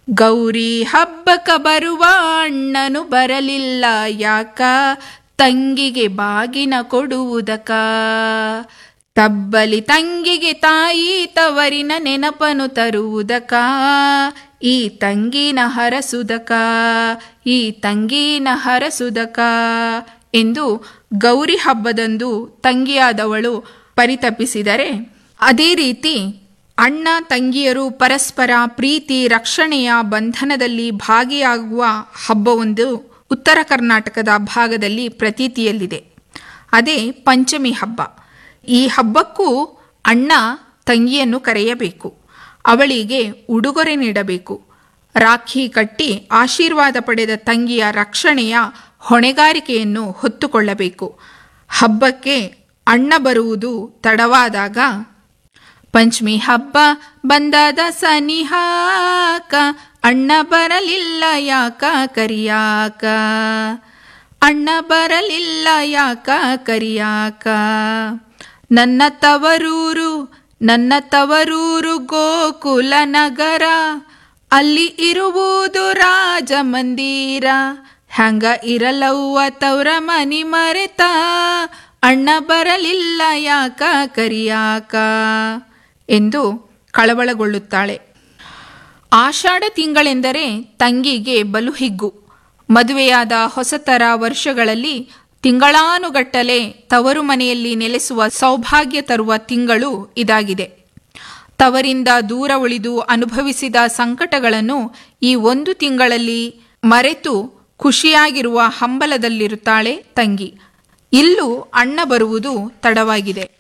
ಗೌರಿ ಹಬ್ಬಕ ಬರುವ ಅಣ್ಣನು ಬರಲಿಲ್ಲ ಯಾಕ ತಂಗಿಗೆ ಬಾಗಿನ ಕೊಡುವುದಕ ತಬ್ಬಲಿ ತಂಗಿಗೆ ತಾಯಿ ತವರಿನ ನೆನಪನು ತರುವುದಕ ಈ ತಂಗಿನ ಹರಸುದಕ ಈ ತಂಗಿನ ಹರಸುದಕ ಎಂದು ಗೌರಿ ಹಬ್ಬದಂದು ತಂಗಿಯಾದವಳು ಪರಿತಪಿಸಿದರೆ ಅದೇ ರೀತಿ ಅಣ್ಣ ತಂಗಿಯರು ಪರಸ್ಪರ ಪ್ರೀತಿ ರಕ್ಷಣೆಯ ಬಂಧನದಲ್ಲಿ ಭಾಗಿಯಾಗುವ ಹಬ್ಬವೊಂದು ಉತ್ತರ ಕರ್ನಾಟಕದ ಭಾಗದಲ್ಲಿ ಪ್ರತೀತಿಯಲ್ಲಿದೆ ಅದೇ ಪಂಚಮಿ ಹಬ್ಬ ಈ ಹಬ್ಬಕ್ಕೂ ಅಣ್ಣ ತಂಗಿಯನ್ನು ಕರೆಯಬೇಕು ಅವಳಿಗೆ ಉಡುಗೊರೆ ನೀಡಬೇಕು ರಾಖಿ ಕಟ್ಟಿ ಆಶೀರ್ವಾದ ಪಡೆದ ತಂಗಿಯ ರಕ್ಷಣೆಯ ಹೊಣೆಗಾರಿಕೆಯನ್ನು ಹೊತ್ತುಕೊಳ್ಳಬೇಕು ಹಬ್ಬಕ್ಕೆ ಅಣ್ಣ ಬರುವುದು ತಡವಾದಾಗ ಪಂಚಮಿ ಹಬ್ಬ ಬಂದಾದ ಸನಿಹಾಕ ಅಣ್ಣ ಬರಲಿಲ್ಲ ಯಾಕ ಕರಿಯಾಕ ಅಣ್ಣ ಬರಲಿಲ್ಲ ಯಾಕ ಕರಿಯಾಕ ನನ್ನ ತವರೂರು ನನ್ನ ತವರೂರು ಗೋಕುಲ ನಗರ ಅಲ್ಲಿ ಇರುವುದು ರಾಜ ಮಂದಿರ ಹ್ಯಾಂಗ ಇರಲವ್ವ ತವ್ರ ಮನಿ ಮರೆತ ಅಣ್ಣ ಬರಲಿಲ್ಲ ಯಾಕ ಕರಿಯಾಕ ಎಂದು ಕಳವಳಗೊಳ್ಳುತ್ತಾಳೆ ಆಷಾಢ ತಿಂಗಳೆಂದರೆ ತಂಗಿಗೆ ಬಲು ಹಿಗ್ಗು ಮದುವೆಯಾದ ಹೊಸತರ ವರ್ಷಗಳಲ್ಲಿ ತಿಂಗಳಾನುಗಟ್ಟಲೆ ತವರು ಮನೆಯಲ್ಲಿ ನೆಲೆಸುವ ಸೌಭಾಗ್ಯ ತರುವ ತಿಂಗಳು ಇದಾಗಿದೆ ತವರಿಂದ ದೂರ ಉಳಿದು ಅನುಭವಿಸಿದ ಸಂಕಟಗಳನ್ನು ಈ ಒಂದು ತಿಂಗಳಲ್ಲಿ ಮರೆತು ಖುಷಿಯಾಗಿರುವ ಹಂಬಲದಲ್ಲಿರುತ್ತಾಳೆ ತಂಗಿ ಇಲ್ಲೂ ಅಣ್ಣ ಬರುವುದು ತಡವಾಗಿದೆ